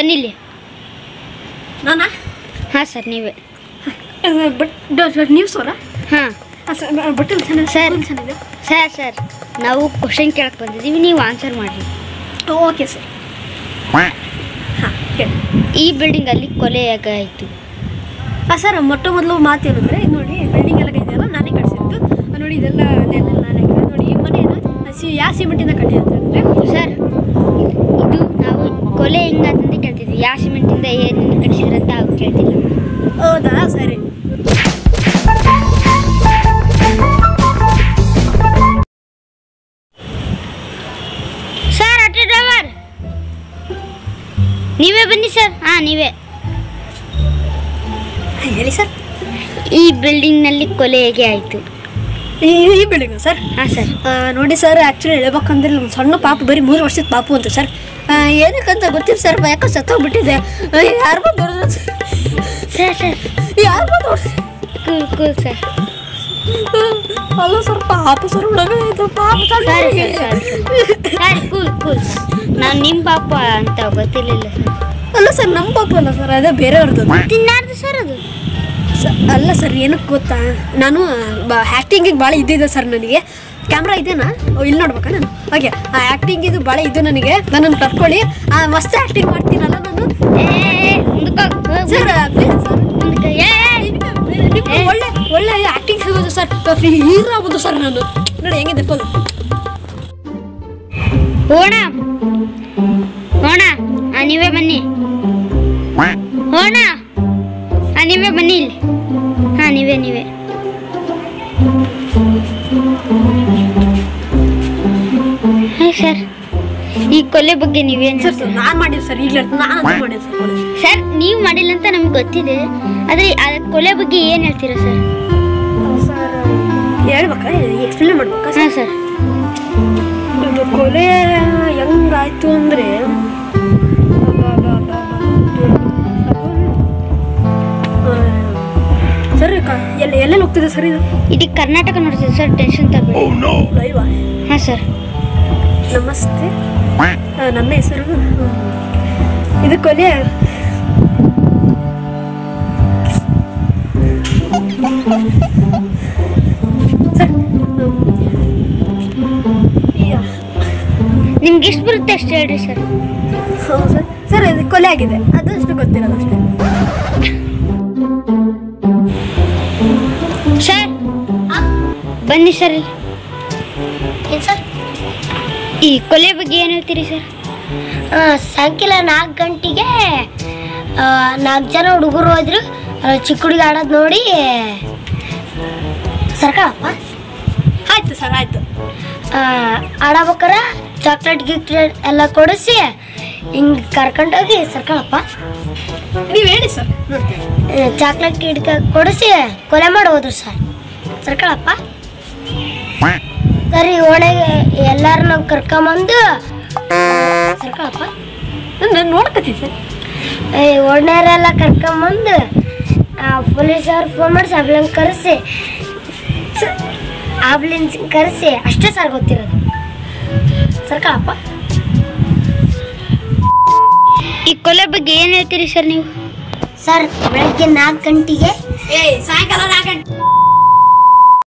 ಬನ್ನಿಲ್ಲಿ ನಾನಾ ಹಾಂ ಸರ್ ನೀವೇ ಬಟ್ ನೀವು ಸೋರ ಹಾಂ ಬಟ್ಟೆ ಚೆನ್ನಾಗಿ ಸರ್. ಚೆನ್ನಾಗಿದೆ ಸರ್ ಸರ್ ನಾವು ಕ್ವಶನ್ ಕೇಳಕ್ಕೆ ಬಂದಿದ್ದೀವಿ ನೀವು ಆನ್ಸರ್ ಮಾಡಿರಿ ಓಕೆ ಸರ್ ಹಾಂ ಹೇಳಿ ಈ ಬಿಲ್ಡಿಂಗಲ್ಲಿ ಕೊಲೆ ಹೇಗೆ ಆಯಿತು ಹಾಂ ಸರ್ ಮೊಟ್ಟ ಮೊದಲು ಮಾತು ಏನಂದರೆ ನೋಡಿ ಬಿಲ್ಡಿಂಗ್ ಎಲ್ಲ ಇದೆಯಲ್ಲ ನಾನೇ ಕಟ್ಸಿರೋದು ಆ, ನೋಡಿ ಇದೆಲ್ಲ ನೆಲ ನಾನೇ ಹಾಕಿರೋದು ನೋಡಿ ಈ ಮನೆನ ಸಿ ಯಾವ ಸಿಮೆಂಟಿಂದ ಕಟ್ಟಿದೆ ಅಂತಂದರೆ ಸರ್ ಇದು ನಾವು ಕೊಲೆ ಹೆಂಗಾತಂತ ಕೇಳ್ತಿದ್ವಿ ಯಾವ ಸಿಮೆಂಟಿಂದ ಏನಿಂದ ಕಟ್ಟಿಸಿದ್ರಂತ ಅವ್ರು ಕೇಳ್ತಿಲ್ಲ ಹೌದಾ ಸರಿ ಸರ್ ಆಟೋ ಡ್ರೈವರ್ ನೀವೇ ಬನ್ನಿ ಸರ್ ಹಾಂ ನೀವೇ ಹೇಳಿ ಸರ್ ಈ ಬಿಲ್ಡಿಂಗ್ನಲ್ಲಿ ಕೊಲೆ ಹೇಗೆ ಆಯಿತು ಈ ಈ ಬಿಲ್ಡಿಂಗು ಸರ್ ಹಾಂ ಸರ್ ಆ, ನೋಡಿ ಸರ್ ಆ್ಯಕ್ಚುಲಿ ಹೇಳ್ಬೇಕಂದ್ರೆ ನಮ್ಮ ಸಣ್ಣ ಪಾಪು ಬರೀ ಮೂರು ವರ್ಷದ ಪಾಪು ಅಂತ ಸರ್ ಆ, ಏನಕ್ಕಂತ ಗೊತ್ತಿಲ್ಲ ಸರ್ ಯಾಕೋ ಸತ್ತೋಗ್ಬಿಟ್ಟಿದೆ ಯಾರು ಬಂದು ಸರ್ ಸರ್ ಯಾರು ಬಂದು ಕೂಲ್ ಕೂಲ್ ಸರ್ ಅಲ್ಲ ಸರ್ ಪಾಪು ಸರ್ ಹುಡುಗ ಇದು ಪಾಪು ಸರ್ ಸರಿ ಸರ್ ಸರಿ ಸರಿ ಕೂಲ್ ಕೂಲ್ ನಾನು ನಿಮ್ಮ ಪಾಪ ಅಂತ ಗೊತ್ತಿರಲಿಲ್ಲ ಸರ್ ಅಲ್ಲ ಸರ್ ನಮ್ಮ ಪಾಪು ಅಲ್ಲ ಸರ್ ಅದೇ ಬೇರೆಯವ್ರದ್ದು ತಿನ್ನಾರ್ದು ಸರ್ ಅದು ಸ- ಅಲ್ಲ ಸರ್ ಏನಕ್ಕೆ ಗೊತ್ತಾ ನಾನು ಆ್ಯಕ್ಟಿಂಗಿಗೆ ಭಾಳ ಇದ್ದಿದೆ ಸರ್ ನನಗೆ ಕ್ಯಾಮ್ರಾ ಇದೆನಾ ಓ, ಇಲ್ಲಿ ನೋಡ್ಬೇಕಾ ನಾನು ಓಕೆ ಆ ಆ್ಯಕ್ಟಿಂಗ್ ಇದು ಭಾಳ ಇದು ನನಗೆ ನನ್ನನ್ನು ಕರ್ಕೊಳ್ಳಿ ಆ, ಮಸ್ತ್ ಆ್ಯಕ್ಟಿಂಗ್ ಮಾಡ್ತೀನಲ್ಲ ನಾನು ಏ ಮುಂದಕ್ಕೆ ಹೋಗ್, ಸರ್ ಪ್ಲೀಸ್ ಸರ್ ಮುಂದಕ್ಕೆ ಏ ನಿಮ್ಗೆ ಒಳ್ಳೆ ಒಳ್ಳೆ ಆ್ಯಕ್ಟಿಂಗ್ ಸಿಗೋದು ಸರ್ ಹೀರೋ ಆಗ್ಬೋದು ಸರ್ ನಾನು ನೋಡಿ ಹೆಂಗಿದೆ ಪೋದು ಹೋಣ ಹೋಣ ಆ ನೀವೇ ಬನ್ನಿ ಹೋಣ ಆ ನೀವೇ ಬನ್ನಿ ಇಲ್ಲಿ ಹಾಂ ನೀವೇ ನೀವೇ ಹಾಯ್ ಸರ್ ಈ ಕೊಲೆ ಬಗ್ಗೆ ನೀವೇನು ಸರ್ ಸರ್ ನಾನು ಮಾಡಿಲ್ಲ ಸರ್ ಈಗಲೇ ನಾನು ಅಂತ ಮಾಡಿಲ್ಲ ಸರ್ ಕೊಲೆ. ಸರ್ ನೀವು ಮಾಡಿಲ್ಲ ಅಂತ ನಮ್ಗೆ ಗೊತ್ತಿದೆ ಆದರೆ ಆ ಕೊಲೆ ಬಗ್ಗೆ ಏನು ಹೇಳ್ತೀರಾ ಸರ್ ಸರ್ ಹೇಳ್ಬೇಕಾ ಎಕ್ಸ್ಪ್ಲೇನ್ ಮಾಡ್ಬೇಕಾ ಹಾಂ ಸರ್ ಇದು ಕೊಲೆ ಹೆಂಗಾಯ್ತು ಅಂದರೆ ಸರ್ ಎಲ್ಲ ಎಲ್ಲೆಲ್ಲಿ ಹೋಗ್ತಿದೆ ಸರ್ ಇದು ಇಡೀ ಕರ್ನಾಟಕ ನೋಡ್ತೀವಿ ಸರ್ ಟೆನ್ಷನ್ ತಗೋಬೇಡಿ ಲೈವಾ ಹಾಂ ಸರ್ ನಮಸ್ತೆ ಆ, ನಮ್ಮ ಹೆಸರು ಹ್ಮ್. ಇದು ಕೊಲೆ ಸರ್ ಯಾ. ನಿಮ್ಗೆ ಎಷ್ಟು ಬರುತ್ತೆ ಅಷ್ಟು ಹೇಳ್ರಿ ಸರ್ ಹೌದು ಸರ್ ಸರ್ ಇದು ಕೊಲೆ ಆಗಿದೆ ಅದಷ್ಟು ಗೊತ್ತಿರೋದು ಅಷ್ಟೇ ಸರ್ ಬನ್ನಿ ಸರ್ ಇಲ್ಲಿ ಏನು ಸರ್ ಈ ಕೊಲೆ ಬಗ್ಗೆ ಏನು ಹೇಳ್ತೀರಿ ಸರ್ ಸಾಯಂಕಾಲ ನಾಲ್ಕು ಗಂಟೆಗೆ ನಾಲ್ಕು ಜನ ಹುಡುಗರು ಹೋದ್ರು ಆ, ಚಿಕ್ಕ ಹುಡುಗಿ ಆಡೋದು ನೋಡಿ ಸರ್ಕಳಪ್ಪ ಆಯ್ತು ಸರ್ ಆಯ್ತು ಆಡಬೇಕಾರ ಚಾಕ್ಲೇಟ್ ಗಿಕ್ಲೇಟ್ ಎಲ್ಲ ಕೊಡಿಸಿ ಹಿಂಗೆ ಕರ್ಕೊಂಡೋಗಿ ಸರ್ಕಳಪ್ಪ ನೀವು ಹೇಳಿ ಸರ್ ನೋಡ್ತೀನಿ ಚಾಕ್ಲೇಟ್ ಗಿಡ್ಕ ಕೊಡಿಸಿ ಕೊಲೆ ಮಾಡಿ ಹೋದ್ರು ಸರ್ ಸರ್ಕಳಪ್ಪ ಸರಿ ಓಣೆಗೆ ಎಲ್ಲಾರನ್ನ ಕರ್ಕೊಂಬಂದು ಸರ್ಕಳಪ್ಪ ನಾನು ನೋಡ್ಕತ್ತೀನಿ ಸರ್ ಈ ಓಡ್ನಾರೆಲ್ಲ ಕರ್ಕೊಂಬಂದು ಪೊಲೀಸವ್ರು ಫೋನ್ ಮಾಡಿ ಆಂಬ್ಲೆನ್ಸ್ ಕರೆಸಿ ಆಂಬ್ಲೆನ್ಸ್ ಕರೆಸಿ ಅಷ್ಟೇ ಸರ್ ಗೊತ್ತಿರೋದು ಸರ್ಕಳಪ್ಪ ಈ ಕೊಲೆ ಬಗ್ಗೆ ಏನು ಹೇಳ್ತೀರಿ ಸರ್ ನೀವು ಸರ್ ಬೆಳಗ್ಗೆ ನಾಲ್ಕು ಗಂಟೆಗೆ ಏಯ್ ಸಾಯಂಕಾಲ ನಾಲ್ಕು ಗಂಟೆ